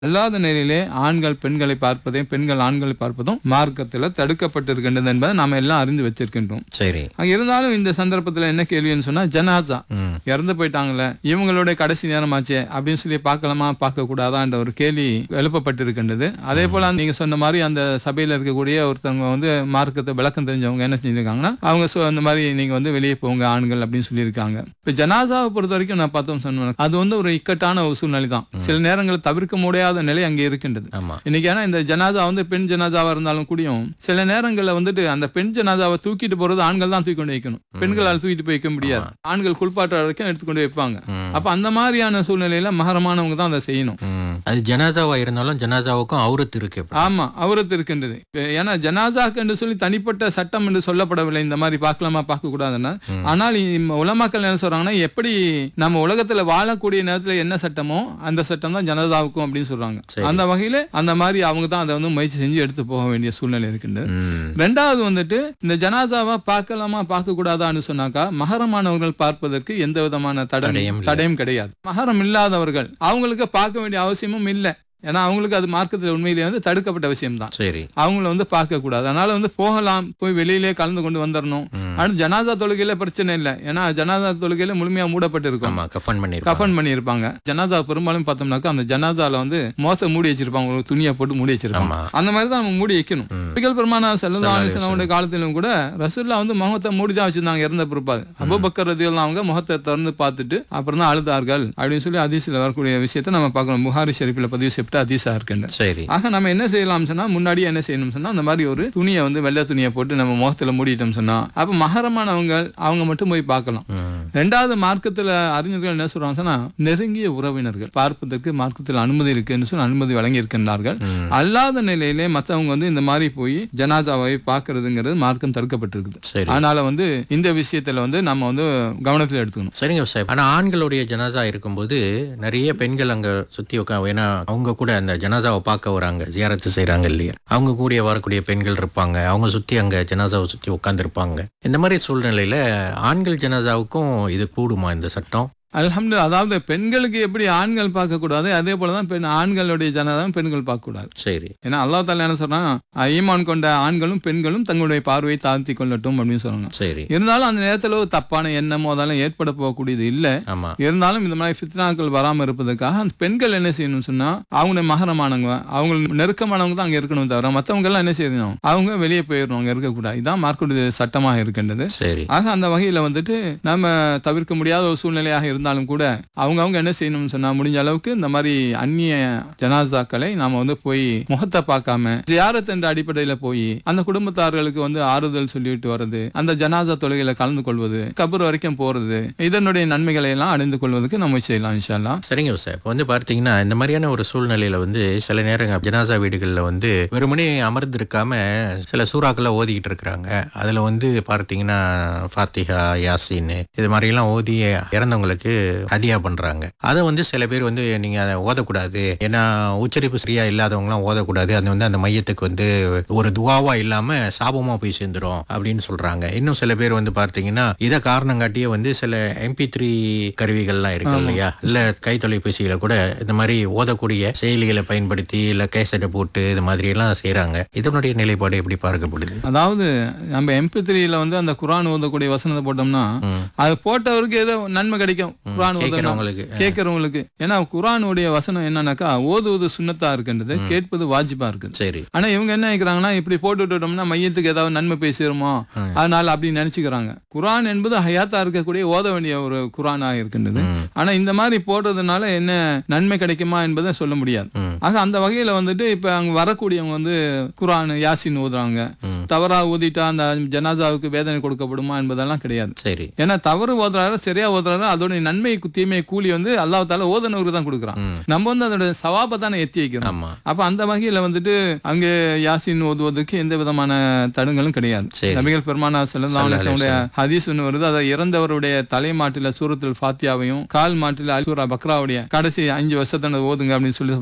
அல்லாத நிலையிலே ஆண்கள் பெண்களை பார்ப்பதையும் பெண்கள் ஆண்களை பார்ப்பதும் மார்க்கத்தில் தடுக்கப்பட்டிருக்கின்றது என்பதை நாம எல்லாம் அறிந்து வச்சிருக்கின்றோம் சரி அங்க இருந்தாலும் இந்த சந்தர்ப்பத்துல என்ன கேள்வின்னு சொன்னா ஜனாசா ம் இறந்து போயிட்டாங்களே இவங்களுடைய கடைசி நேரமாச்சே அப்படின்னு சொல்லி பார்க்கலாமா பார்க்க கூடாதான்ற ஒரு கேள்வி எழுப்பப்பட்டிருக்கின்றது அதே போல நீங்க சொன்ன மாதிரி அந்த சபையில இருக்கக்கூடிய ஒருத்தவங்க வந்து மார்க்கத்தை விளக்கம் தெரிஞ்சவங்க என்ன செஞ்சிருக்காங்கன்னா அவங்க சொ- அந்த மாதிரி நீங்க வந்து வெளியே போங்க ஆண்கள் அப்படின்னு சொல்லியிருக்காங்க இப்ப ஜனாசாவை பொறுத்த வரைக்கும் நான் பார்த்தோம் சொன்னேன் அது வந்து ஒரு இக்கட்டான ஒரு சூழ்நிலை தான் சில நேரங்களில் தவிர்க்க முடியாத நிலை அங்கே இருக்கின்றது ஆமா இன்னைக்கு ஏன்னா இந்த ஜனாதா வந்து பெண் ஜனாதாவா இருந்தாலும் கூடியும் சில நேரங்கள்ல வந்துட்டு அந்த பெண் ஜனாதாவை தூக்கிட்டு போறது ஆண்கள் தான் தூக்கி கொண்டு வைக்கணும் பெண்களால் தூக்கிட்டு போய் வைக்க முடியாது ஆண்கள் குளிப்பாட்டுற வரைக்கும் எடுத்துக்கொண்டு வைப்பாங்க ம். அப்ப அந்த மாதிரியான சூழ்நிலையில மகரமானவங்க தான் அதை செய்யணும் ம். அது ஜனாதாவா இருந்தாலும் ஜனாதாவுக்கும் அவுரத்து இருக்கு இப்ப. ஆமா அவரத்து இருக்கின்றது இப்ப ஏன்னா ஜனாசாக்கு என்று சொல்லி தனிப்பட்ட சட்டம் என்று சொல்லப்படவில்லை இந்த மாதிரி பார்க்கலாமா பார்க்க கூடாதுன்னா ஆனால் இம் உலமாக்கள் என்ன சொல்றாங்கன்னா எப்படி நம்ம உலகத்துல வாழக்கூடிய நேரத்துல என்ன சட்டமோ அந்த சட்டம் தான் ஜனதாவுக்கும் அப்படின்னு சொல்றாங்க சரி. அந்த வகையில அந்த மாதிரி அவங்க தான் அதை வந்து முயற்சி செஞ்சு எடுத்து போக வேண்டிய சூழ்நிலை இருக்கின்றது ம். ரெண்டாவது வந்துட்டு இந்த ஜனாதாவா பார்க்கலாமா பார்க்க கூடாதான்னு சொன்னாக்கா மகரமானவர்கள் பார்ப்பதற்கு எந்த விதமான தடயம் தடையும் இல்லை. தடையும் கிடையாது மகரம் இல்லாதவர்கள் அவங்களுக்கு பார்க்க வேண்டிய அவசியமும் இல்லை ஏன்னா அவங்களுக்கு அது மார்க்கத்தில் உண்மையிலேயே வந்து தடுக்கப்பட்ட விஷயம் தான் சரி அவங்கள வந்து பார்க்க கூடாது அதனால வந்து போகலாம் போய் வெளியிலே கலந்து கொண்டு வந்துடணும் ம். ஆனால் ஜனாதா தொழுகையில பிரச்சனை இல்லை ஏன்னா ஜனாதா தொழுகையில முழுமையா மூடப்பட்டு இருக்கும் ஆமா கஃபன் பண்ணிருக்காங்க கஃபன் பண்ணியிருப்பாங்க ஜனாதா பெரும்பாலும் பார்த்தோம்னாக்கா அந்த ஜனாதால வந்து மோச மூடி வச்சிருப்பாங்க ஒரு துணியை போட்டு மூடி வச்சிருப்பாங்க ஆமா அந்த மாதிரி தான் நம்ம மூடி வைக்கணும் ம். நபிகள் பெருமானா ஸல்லல்லாஹு அலைஹி செல்லதாவுடைய காலத்திலும் கூட ரசூல்லா வந்து முகத்தை மூடி தான் வச்சிருந்தாங்க இறந்த பிற்பாடு அபுபக்கர் ரதியெல்லாம் அவங்க முகத்தை திறந்து பார்த்துட்டு அப்புறம் தான் அழுதார்கள் அப்படின்னு சொல்லி அதிசயில் வரக்கூடிய விஷயத்தை நம்ம பார்க்கணும் புகாரி ஷெரீஃபில் பதிவு செய்யப்பட்ட அதிசா இருக்கின்ற சரி ஆக நம்ம என்ன செய்யலாம் சொன்னா முன்னாடியே என்ன செய்யணும் சொன்னா அந்த மாதிரி ஒரு துணியை வந்து வெள்ளை துணியை போட்டு நம்ம முகத்துல மூடிட்டோம் சொன்னா அப்ப மகரமானவங்க அவங்க மட்டும் போய் பார்க்கலாம் ம். ரெண்டாவது மார்க்கத்துல அறிஞர்கள் என்ன சொல்றாங்க சொன்னா நெருங்கிய உறவினர்கள் பார்ப்பதற்கு மார்க்கத்தில் அனுமதி இருக்குன்னு சொல்லி அனுமதி வழங்கி இருக்கின்றார்கள் ம். அல்லாத நிலையிலே மத்தவங்க வந்து இந்த மாதிரி போய் ஜனாதாவை பார்க்கறதுங்கிறது மார்க்கம் தடுக்கப்பட்டிருக்குது சரி அதனால வந்து இந்த விஷயத்துல வந்து நம்ம வந்து கவனத்தில் எடுத்துக்கணும் சரிங்க சார் ஆனா ஆண்களுடைய ஜனாசா இருக்கும்போது நிறைய பெண்கள் அங்க சுத்தி உட்கா ஏன்னா அவங்க கூட அந்த ஜனாசாவை பார்க்க வராங்க ஜியாரத்து செய்றாங்க இல்லையா அவங்க கூட வரக்கூடிய பெண்கள் இருப்பாங்க அவங்க சுத்தி அங்க ஜனாசாவை சுத்தி உட்கார்ந்து இருப்பாங்க இந்த மாதிரி சூழ்நிலையில ஆண்கள் ஜனாசாவுக்கும் இது கூடுமா இந்த சட்டம் அல்ஹம்து அதாவது பெண்களுக்கு எப்படி ஆண்கள் பார்க்க கூடாது அதே போலதான் பெண் ஆண்களுடைய ஜனாதாவும் பெண்கள் பார்க்க கூடாது சரி ஏன்னா அல்லாஹ் தாலா என்ன சொல்றான் ஈமான் கொண்ட ஆண்களும் பெண்களும் தங்களுடைய பார்வையை தாழ்த்தி கொள்ளட்டும் அப்படின்னு சொல்றாங்க சரி இருந்தாலும் அந்த நேரத்துல ஒரு தப்பான எண்ணமோ அதெல்லாம் ஏற்பட போகக்கூடியது இல்ல ஆமா இருந்தாலும் இந்த மாதிரி ஃபித்னாக்கள் வராம இருப்பதற்காக அந்த பெண்கள் என்ன செய்யணும் சொன்னா அவங்க மகரமானவங்க அவங்க நெருக்கமானவங்க தான் அங்க இருக்கணும் தவிர மத்தவங்க எல்லாம் என்ன செய்யணும் அவங்க வெளியே போயிடணும் அங்க இருக்கக்கூடாது இதான் மார்க்குடைய சட்டமாக இருக்கின்றது சரி ஆக அந்த வகையில வந்துட்டு நம்ம தவிர்க்க முடியாத ஒரு சூழ்நிலையாக இருந்தாலும் கூட அவங்க அவங்க என்ன செய்யணும்னு சொன்னா முடிஞ்ச அளவுக்கு இந்த மாதிரி அந்நிய ஜனாசாக்களை நாம வந்து போய் முகத்தை பார்க்காம ஜியாரத் என்ற அடிப்படையில போய் அந்த குடும்பத்தார்களுக்கு வந்து ஆறுதல் சொல்லிட்டு வர்றது அந்த ஜனாசா தொழுகையில கலந்து கொள்வது கபர் வரைக்கும் போறது இதனுடைய நன்மைகளை எல்லாம் அடைந்து கொள்வதற்கு நம்ம செய்யலாம் இன்ஷால்லா சரிங்க சார் இப்போ வந்து பார்த்தீங்கன்னா இந்த மாதிரியான ஒரு சூழ்நிலையில வந்து சில நேரங்கள் ஜனாசா வீடுகளில் வந்து வெறுமனே அமர்ந்து இருக்காம சில சூறாக்களை ஓதிக்கிட்டு இருக்கிறாங்க அதில் வந்து பார்த்தீங்கன்னா ஃபாத்திஹா யாசின் இது மாதிரிலாம் ஓதி இறந்தவங்களுக்கு ஹதியா பண்றாங்க அதை வந்து சில பேர் வந்து நீங்க அதை ஓதக்கூடாது ஏன்னா உச்சரிப்பு சரியா இல்லாதவங்கலாம் ஓதக்கூடாது அது வந்து அந்த மையத்துக்கு வந்து ஒரு துவாவா இல்லாம சாபமா போய் சேர்ந்துரும் அப்படின்னு சொல்றாங்க இன்னும் சில பேர் வந்து பார்த்தீங்கன்னா இதை காரணம் காட்டியே வந்து சில எம்பி த்ரீ கருவிகள்லாம் இருக்கு இல்லையா இல்ல கை தொலைபேசியில கூட இந்த மாதிரி ஓதக்கூடிய செயலிகளை பயன்படுத்தி இல்ல கேசட்டை போட்டு இது மாதிரி எல்லாம் செய்யறாங்க இதனுடைய நிலைப்பாடு எப்படி பார்க்கப்படுது அதாவது நம்ம எம்பி த்ரீல வந்து அந்த குரான் ஓதக்கூடிய வசனத்தை போட்டோம்னா ம். அது போட்டவருக்கு ஏதோ நன்மை கிடைக்கும் குரான் ஓதனா கேட்கிறவங்களுக்கு கேட்கறவங்களுக்கு ஏன்னா குரானுடைய வசனம் என்னன்னாக்கா ஓதுவது சுண்ணத்தா இருக்கின்றது கேட்பது வாஜிபா இருக்குது சரி ஆனா இவங்க என்ன நினைக்கிறாங்கன்னா இப்படி போட்டு விட்டுட்டோம்னா மையத்துக்கு ஏதாவது நன்மை போய் சேருமோ ம். அதனால அப்படி நினைச்சுக்கிறாங்க குரான் என்பது ஹயாத்தா இருக்கக்கூடிய ஓத வேண்டிய ஒரு குரானா இருக்கின்றது ம். ஆனா இந்த மாதிரி போடுறதுனால என்ன நன்மை கிடைக்குமா என்பதை சொல்ல முடியாது ம். ஆக அந்த வகையில வந்துட்டு இப்ப அங்க வரக்கூடியவங்க வந்து குரான் யாசின் ஓதுறாங்க ம். தவறா ஊதிட்டா அந்த ஜனாசாவுக்கு வேதனை கொடுக்கப்படுமா என்பதெல்லாம் கிடையாது சரி ஏன்னா தவறு ஓதுறாரு சரியா ஓதுறாரு அதோட நன்மை தீமை கூலி வந்து அல்லாஹ் தால ஓதனவருக்கு தான் கொடுக்குறான் ம். நம்ம வந்து அதோட சவாபை தானே எத்தி வைக்கிறோம் ஆமா அப்ப அந்த வகையில வந்துட்டு அங்க யாசின் ஓதுவதற்கு எந்த விதமான தடுங்களும் கிடையாது சரி. நபிகள் பெருமானா ஸல்லல்லாஹு அலைஹி செல்லம் ஹதீஸ் ஒன்று வருது அதை இறந்தவருடைய தலை மாட்டில சூரத்துல் ஃபாத்தியாவையும் கால் மாட்டில அல் சூரா பக்ராவுடைய கடைசி அஞ்சு வருஷத்தோட ஓதுங்க அப்படின்னு சொல்லப்பட்ட செய்தியா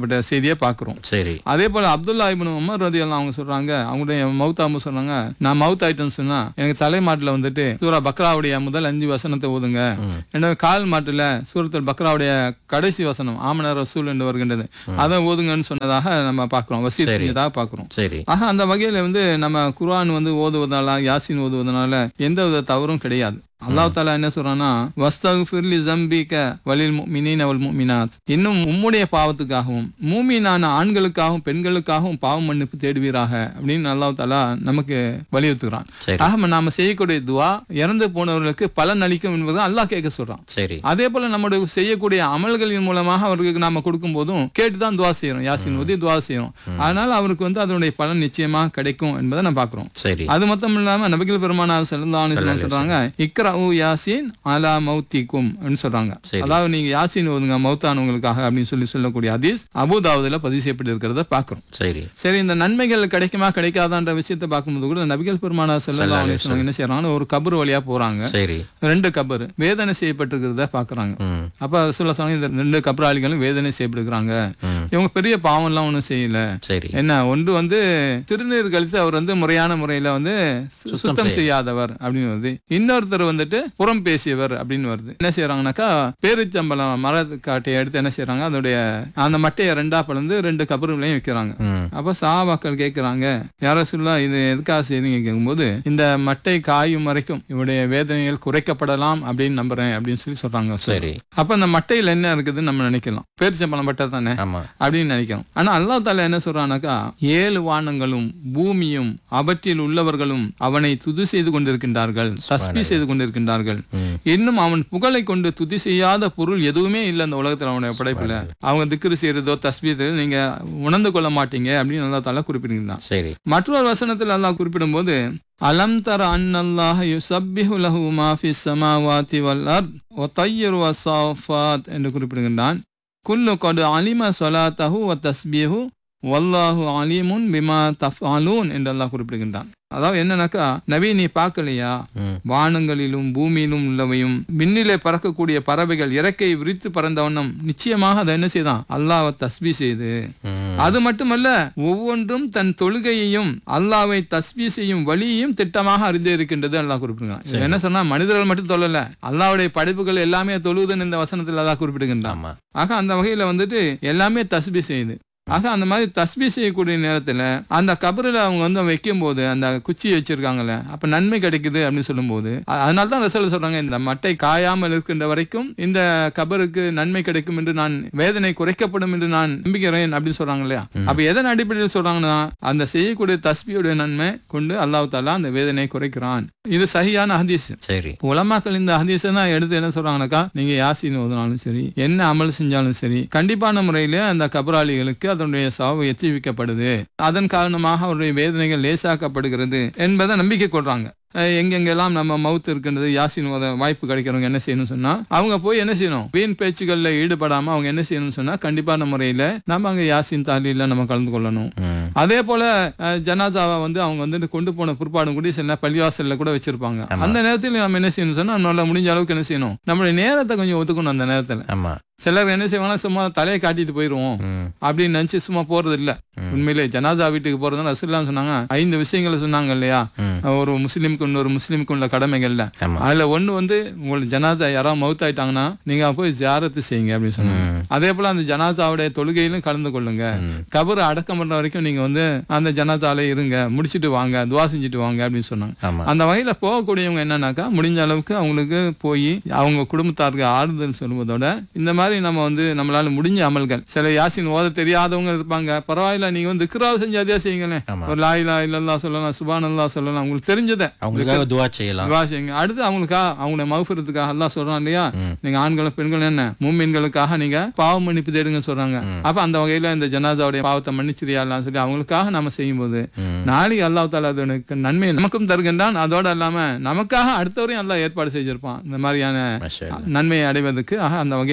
இங்கேயே பாக்குறோம் சரி அதே போல அப்துல்லா இப்னு உமர் ரதி அவங்க சொல்றாங்க அவங்களுடைய மௌத்தாம சொன்னாங்க நான் மவுத் ஆயிட்டேன்னு சொன்னா எனக்கு தலைமாட்டுல வந்துட்டு சூரா பக்ராவுடைய முதல் அஞ்சு வசனத்தை ஓதுங்க ரெண்டாவது கால் மாட்டுல சூரத்துல் பக்ராவுடைய கடைசி வசனம் ஆமன ரசூல் என்று வருகின்றது அதை ஓதுங்கன்னு சொன்னதாக நம்ம பாக்குறோம் வசீத் செஞ்சதாக பாக்குறோம் சரி ஆக அந்த வகையில வந்து நம்ம குர்ஆன் வந்து ஓதுவதால யாசின் ஓதுவதனால எந்த வித தவறும் கிடையாது அல்லாஹ் தாலா என்ன சொல்றான்னா வஸ்தகுஃபிர்லி ஜம்பிக வலில் முஃமினீன வல் முஃமினாத் இன்னும் உம்முடைய பாவத்துக்காகவும் மூமினான ஆண்களுக்காகவும் பெண்களுக்காகவும் பாவ மன்னிப்பு தேடுவீராக அப்படின்னு அல்லாஹ் தாலா நமக்கு வலியுறுத்துகிறான் சரி ஆக நாம செய்யக்கூடிய துவா இறந்து போனவர்களுக்கு பலன் அளிக்கும் என்பதை அல்லாஹ் கேட்க சொல்றான் சரி அதே போல நம்முடைய செய்யக்கூடிய அமல்களின் மூலமாக அவருக்கு நாம கொடுக்கும் போதும் கேட்டுதான் துவா செய்யறோம் யாசின் ஓதி துவா செய்யறோம் அதனால அவருக்கு வந்து அதனுடைய பலன் நிச்சயமா கிடைக்கும் என்பதை நம்ம பாக்குறோம் சரி அது மட்டும் இல்லாம நபிகள் பெருமானா செல்லலாம் சொல்றாங்க இக்ரா யாசின் அலா மௌத்திக்கும் அப்படின்னு சொல்றாங்க சரி. அதாவது நீங்க யாசின் ஓதுங்க மௌத்தானவங்களுக்காக அப்படின்னு சொல்லி சொல்லக்கூடிய ஹதீஸ் அபுதாவுதுல பதிவு செய்யப்பட்டு இருக்கிறத பாக்குறோம் சரி சரி இந்த நன்மைகள் கிடைக்குமா கிடைக்காதான்ற விஷயத்தை பார்க்கும்போது கூட நபிகள் பெருமானா செல்லலாம் என்ன செய்யறாங்க ஒரு கபர் வழியா போறாங்க சரி ரெண்டு கபர் வேதனை செய்யப்பட்டிருக்கிறத பாக்குறாங்க ம் அப்ப சொல்ல சொன்னாங்க இந்த ரெண்டு கபராளிகளும் வேதனை செய்யப்படுகிறாங்க ம். இவங்க பெரிய பாவம் எல்லாம் ஒண்ணும் செய்யல சரி என்ன ஒன்று வந்து திருநீர் கழித்து அவர் வந்து முறையான முறையில வந்து சு- சுத்தம் செய்யாதவர் அப்படின்னு வருது இன்னொருத்தர் வந்துட்டு புறம் பேசியவர் அப்படின்னு வருது என்ன செய்யறாங்கனாக்கா பேரிச்சம்பளம் மரக்காட்டையை எடுத்து என்ன செய்யறாங்க அதோடைய அந்த மட்டையை ரெண்டா பிளந்து ரெண்டு கபறுகளையும் வைக்கிறாங்க ம் அப்ப சாபாக்கள் கேட்கிறாங்க யாரோ சொல்ல இது எதுக்காக செய்றீங்க கேட்கும்போது இந்த மட்டை காயும் வரைக்கும் இவருடைய வேதனைகள் குறைக்கப்படலாம் அப்படின்னு நம்புறேன் அப்படின்னு சொல்லி சொல்றாங்க சரி அப்ப அந்த மட்டையில என்ன இருக்குதுன்னு நம்ம நினைக்கலாம் பேரிச்சம்பளம் மட்டை தானே ஆமா அப்படின்னு நினைக்கிறோம் ஆனா அல்லாஹ் தாலா என்ன சொல்றானாக்கா ஏழு வானங்களும் பூமியும் அவற்றில் உள்ளவர்களும் அவனை துதி செய்து கொண்டிருக்கின்றார்கள் தஸ்பி செய்து கொண்டிருக்கின்றார்கள் ம் இன்னும் அவன் புகழை கொண்டு துதி செய்யாத பொருள் எதுவுமே இல்லை அந்த உலகத்துல அவனுடைய படைப்புல அவங்க திக்ரு செய்யறதோ தஸ்பி நீங்க உணர்ந்து கொள்ள மாட்டீங்க அப்படின்னு அல்லா தாலா குறிப்பிடுகிறான் சரி மற்றொரு வசனத்தில் அல்லாஹ் குறிப்பிடும்போது அலம் தர அன்னல்லாஹ் யுசப்பிஹு லஹு மா ஃபிஸ் ஸமாவாதி வல் அர்த் வ தய்யிரு வஸாஃபாத் என்று குறிப்பிடுகின்றான் குல்லு கடு அலிம ஸலாத்தஹு வ தஸ்பீஹு வல்லாஹு அலீமுன் பிமா தஃஅலூன் என்று அல்லாஹ் குறிப்பிடுகின்றான் அதாவது என்னன்னாக்கா நபி நீ பார்க்கலையா ம் வானங்களிலும் பூமியிலும் உள்ளவையும் விண்ணிலே பறக்கக்கூடிய பறவைகள் இறக்கை விரித்து பறந்த வண்ணம் நிச்சயமாக அதை என்ன செய்தான் அல்லாஹ்வை தஸ்பீ செய்து ம் அது மட்டுமல்ல ஒவ்வொன்றும் தன் தொழுகையையும் அல்லாவை தஸ்பீ செய்யும் வழியையும் திட்டமாக அறிந்தே இருக்கின்றது அல்லாஹ் குறிப்பிடுகிறான் இது என்ன சொன்னா மனிதர்கள் மட்டும் தொழல அல்லாவுடைய படைப்புகள் எல்லாமே தொழுதுன்னு இந்த வசனத்தில் அல்லாஹ் குறிப்பிடுகின்றான் ஆமா ஆக அந்த வகையில வந்துட்டு எல்லாமே தஸ்பீ செய்யுது ஆக அந்த மாதிரி தஸ்பீ செய்யக்கூடிய நேரத்துல அந்த கபரில் அவங்க வந்து வைக்கும் போது அந்த குச்சி வச்சிருக்காங்கல்ல அப்ப நன்மை கிடைக்குது அப்படின்னு சொல்லும்போது அ- அதனால தான் ரசூல் சொல்றாங்க இந்த மட்டை காயாமல் இருக்கின்ற வரைக்கும் இந்த கபருக்கு நன்மை கிடைக்கும் என்று நான் வேதனை குறைக்கப்படும் என்று நான் நம்புகிறேன் அப்படின்னு சொல்றாங்க இல்லையா அப்ப எதன் அடிப்படையில் சொல்றாங்கன்னா அந்த செய்யக்கூடிய தஸ்பியுடைய நன்மை கொண்டு அல்லாஹ் தாலா அந்த வேதனையை குறைக்கிறான் இது சகியான ஹதீஸ் சரி உலமாக்கள் இந்த ஹதீஸை தான் எடுத்து என்ன சொல்றாங்கன்னாக்கா நீங்க யாசின் ஓதுனாலும் சரி என்ன அமல் செஞ்சாலும் சரி கண்டிப்பான முறையில அந்த கபராளிகளுக்கு அதனுடைய சாவு எச்சரிக்கப்படுது அதன் காரணமாக அவருடைய வேதனைகள் லேசாக்கப்படுகிறது என்பதை நம்பிக்கை கொள்றாங்க அஹ் எங்கெங்கெல்லாம் நம்ம மவுத் இருக்கின்றது யாசின் ஓத வாய்ப்பு கிடைக்கிறவங்க என்ன செய்யணும் சொன்னா அவங்க போய் என்ன செய்யணும் வீண் பேச்சுகள்ல ஈடுபடாம அவங்க என்ன செய்யணும்னு சொன்னா கண்டிப்பான முறையில நம்ம அங்க யாசின் தாலியில நம்ம கலந்து கொள்ளணும் ம் அதே போல அஹ், ஜனாசாவை வந்து அவங்க வந்துட்டு கொண்டு போன பிற்பாடும் கூட சில நேரம் பள்ளிவாசல்ல கூட வச்சிருப்பாங்க அந்த நேரத்தில் நம்ம என்ன செய்யணும் சொன்னா நம்மளால முடிஞ்ச அளவுக்கு என்ன செய்யணும் நம்மளுடைய நேரத்தை கொஞ்சம் ஒத்துக்கணும் அந்த நேரத்துல ஆமா சிலர் என்ன செய்வாங்கன்னா சும்மா தலையை காட்டிட்டு போயிருவோம் ம் அப்படின்னு நினைச்சு சும்மா போறது இல்ல உண்மையிலே ஜனாசா வீட்டுக்கு போறதுன்னு ரசூல்லாம் சொன்னாங்க ஐந்து விஷயங்களை சொன்னாங்க இல்லையா ம். ஒரு முஸ்லீமுக்கு இன்னொரு முஸ்லீமுக்கு உள்ள கடமைகள்ல ஆமா அதுல ஒண்ணு வந்து உங்களுக்கு ஜனாசா யாராவது மவுத் ஆயிட்டாங்கன்னா நீங்க போய் ஜியாரத்து செய்யுங்க அப்படின்னு சொன்னாங்க ம் அதே போல அந்த ஜனாசாவுடைய தொழுகையிலும் கலந்து கொள்ளுங்க ம் கபர் அடக்கம் பண்ற வரைக்கும் நீங்க வந்து அந்த ஜனாசால இருங்க முடிச்சிட்டு வாங்க துவா செஞ்சுட்டு வாங்க அப்படின்னு சொன்னாங்க ஆமா அந்த வகையில போகக்கூடியவங்க என்னன்னாக்கா முடிஞ்ச அளவுக்கு அவங்களுக்கு போய் அவங்க குடும்பத்தாருக்கு ஆறுதல் சொல்வதோட இந்த மாதிரி நம்ம வந்து நம்மளால முடிஞ்ச அமல்கள் சில யாசின் ஓத தெரியாதவங்க இருப்பாங்க பரவாயில்ல நீங்க வந்து திக்ராவை செஞ்சு அதே செய்யுங்களேன் ஆமா. ஒரு லாயிலா இல்லல்லா சொல்லலாம் சுபான் அல்லா சொல்லலாம் உங்களுக்கு தெரிஞ்சதை அவங்களுக்காக துவா செய்யலாம் துவா செய்யுங்க அடுத்து அவங்களுக்கா அவங்களுடைய மகஃபிரத்துக்காக அல்லாஹ் சொல்றான் இல்லையா ம். நீங்க ஆண்களும் பெண்களும் என்ன மூமின்களுக்காக நீங்க பாவ மன்னிப்பு தேடுங்க சொல்றாங்க அப்ப அந்த வகையில இந்த ஜனாதாவுடைய பாவத்தை மன்னிச்சிரியாலாம் சொல்லி அவங்களுக்காக நம்ம செய்யும்போது ம் நாளைக்கு அல்லாஹ் தாலா அதனுக்கு நன்மை நமக்கும் தருகின்றான் அதோட இல்லாம நமக்காக அடுத்தவரையும் அல்லாஹ் ஏற்பாடு செஞ்சிருப்பான் இந்த மாதிரியான மாஷா அல்லாஹ். நன்மையை அடைவதற்கு ஆக அந்த வகையில நம்ம வந்து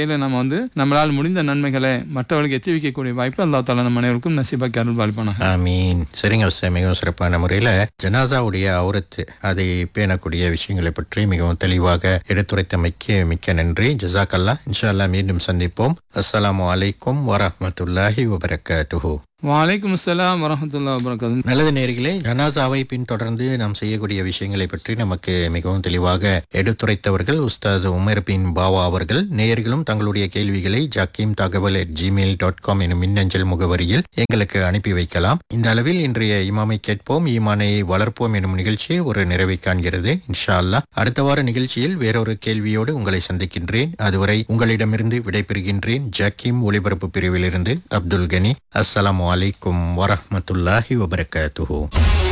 வந்து நம்மளால் முடிந்த நன்மைகளை மற்றவர்களுக்கு எத்தி வைக்கக்கூடிய வாய்ப்பு அல்லா தாலா நம்ம அனைவருக்கும் நசீபாக்கி அருள் பாலிப்பானாக ஆமீன் சரிங்க உஸ்தாத் மிகவும் சிறப்பான முறையில் ஜனாசாவுடைய அவுரத்து அதை பேணக்கூடிய விஷயங்களை பற்றி மிகவும் தெளிவாக எடுத்துரைத்தமைக்கு மிக்க நன்றி ஜசாக்கல்லா இன்ஷா அல்லாஹ் மீண்டும் சந்திப்போம் அஸ்ஸலாமு அலைக்கும் வரஹ்மத்துல்லாஹி வபரகாத்துஹு வலைக்கும் அஸ்ஸலாம் வரஹமத்துல்லா வபரகாத்து நல்லது நேர்களே ஜனாசாவை பின்தொடர்ந்து நாம் செய்யக்கூடிய விஷயங்களை பற்றி நமக்கு மிகவும் தெளிவாக எடுத்துரைத்தவர்கள் உஸ்தாத் உமர் பின் பாவா அவர்கள் நேயர்களும் தங்களுடைய கேள்விகளை ஜக்கீம் தகவல் அட் ஜிமெயில் டாட் காம் எனும் மின்னஞ்சல் முகவரியில் எங்களுக்கு அனுப்பி வைக்கலாம் இந்த அளவில் இன்றைய இமாமை கேட்போம் ஈமானை வளர்ப்போம் எனும் நிகழ்ச்சி ஒரு நிறைவை காண்கிறது இன்ஷா அல்லாஹ் அடுத்த வார நிகழ்ச்சியில் வேறொரு கேள்வியோடு உங்களை சந்திக்கின்றேன் அதுவரை உங்களிடமிருந்து விடைபெறுகின்றேன் ஜக்கீம் ஒளிபரப்பு பிரிவிலிருந்து அப்துல் கனி அஸ்ஸலாமு அலைக்கும் வரஹ்மத்துல்லாஹி வபரகாத்துஹு